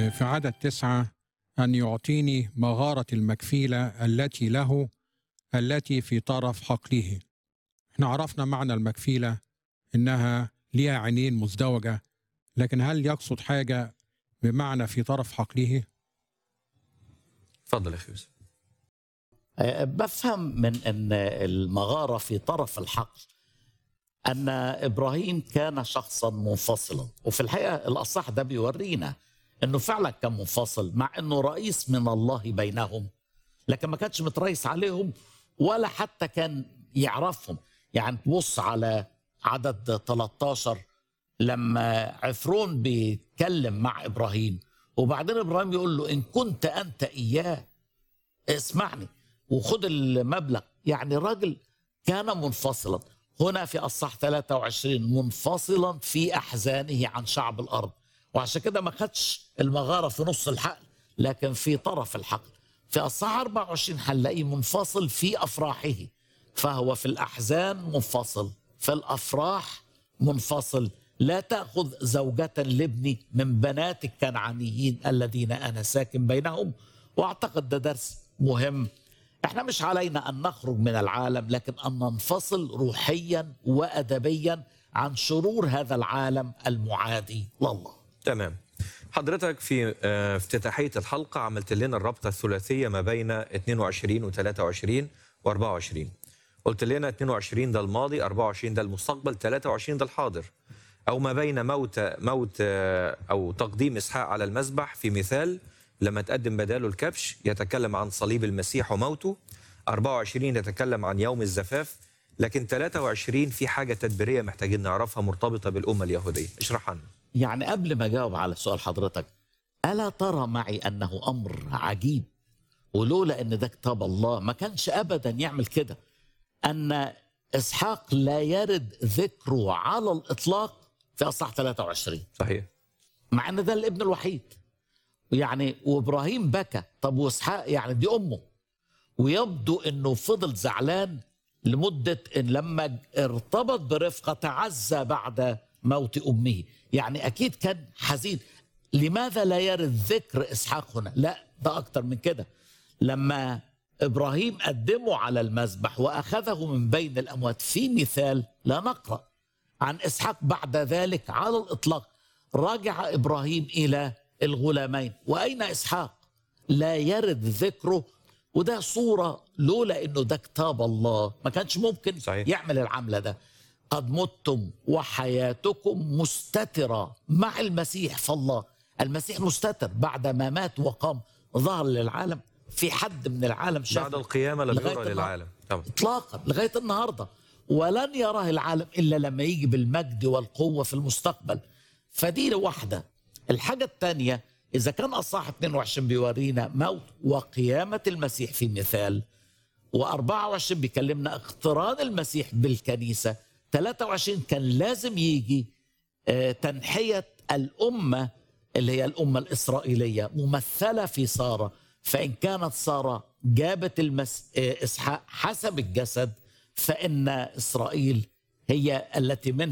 في عدد تسعة أن يعطيني مغارة المكفيلة التي له التي في طرف حقله احنا عرفنا معنى المكفيلة إنها ليها عينين مزدوجة لكن هل يقصد حاجة بمعنى في طرف حقله؟ اتفضل يا اخي يوسف آه، بفهم من ان المغاره في طرف الحقل ان ابراهيم كان شخصا منفصلا وفي الحقيقه الاصح ده بيورينا انه فعلا كان منفصل مع انه رئيس من الله بينهم لكن ما كانش متريس عليهم ولا حتى كان يعرفهم يعني تبص على عدد 13 لما عفرون بيتكلم مع ابراهيم وبعدين ابراهيم يقول له ان كنت انت اياه اسمعني وخد المبلغ يعني راجل كان منفصلا هنا في الصح 23 منفصلا في احزانه عن شعب الارض وعشان كده ما خدش المغاره في نص الحقل لكن في طرف الحقل في الصح 24 هنلاقيه منفصل في افراحه فهو في الاحزان منفصل في الافراح منفصل لا تاخذ زوجة لابني من بنات الكنعانيين الذين انا ساكن بينهم واعتقد ده درس مهم احنا مش علينا ان نخرج من العالم لكن ان ننفصل روحيا وادبيا عن شرور هذا العالم المعادي لله تمام حضرتك في آه، افتتاحية الحلقة عملت لنا الرابطة الثلاثية ما بين 22 و 23 و 24 قلت لنا 22 ده الماضي 24 ده المستقبل 23 ده الحاضر أو ما بين موت موت آه، أو تقديم إسحاق على المذبح في مثال لما تقدم بداله الكبش يتكلم عن صليب المسيح وموته 24 يتكلم عن يوم الزفاف لكن 23 في حاجة تدبيرية محتاجين نعرفها مرتبطة بالأمة اليهودية اشرح عنها يعني قبل ما اجاوب على سؤال حضرتك الا ترى معي انه امر عجيب ولولا ان ده كتاب الله ما كانش ابدا يعمل كده ان اسحاق لا يرد ذكره على الاطلاق في اصح 23 صحيح مع ان ده الابن الوحيد يعني وابراهيم بكى طب واسحاق يعني دي امه ويبدو انه فضل زعلان لمده إن لما ارتبط برفقه تعزى بعد موت امه يعني اكيد كان حزين لماذا لا يرد ذكر اسحاق هنا لا ده اكتر من كده لما ابراهيم قدمه على المذبح واخذه من بين الاموات في مثال لا نقرا عن اسحاق بعد ذلك على الاطلاق رجع ابراهيم الى الغلامين واين اسحاق لا يرد ذكره وده صوره لولا انه ده كتاب الله ما كانش ممكن صحيح. يعمل العمله ده قد متم وحياتكم مستتره مع المسيح فالله المسيح مستتر بعد ما مات وقام ظهر للعالم في حد من العالم شاف بعد القيامة لم لغاية يرى النهار- للعالم طبعا اطلاقا لغايه النهارده ولن يراه العالم الا لما يجي بالمجد والقوه في المستقبل فدي واحده الحاجه الثانيه اذا كان اصحاح 22 بيورينا موت وقيامه المسيح في مثال و24 بيكلمنا اقتران المسيح بالكنيسه 23 كان لازم يجي آه، تنحيه الامه اللي هي الامه الاسرائيليه ممثله في ساره فان كانت ساره جابت المس... آه، اسحاق حسب الجسد فان اسرائيل هي التي منها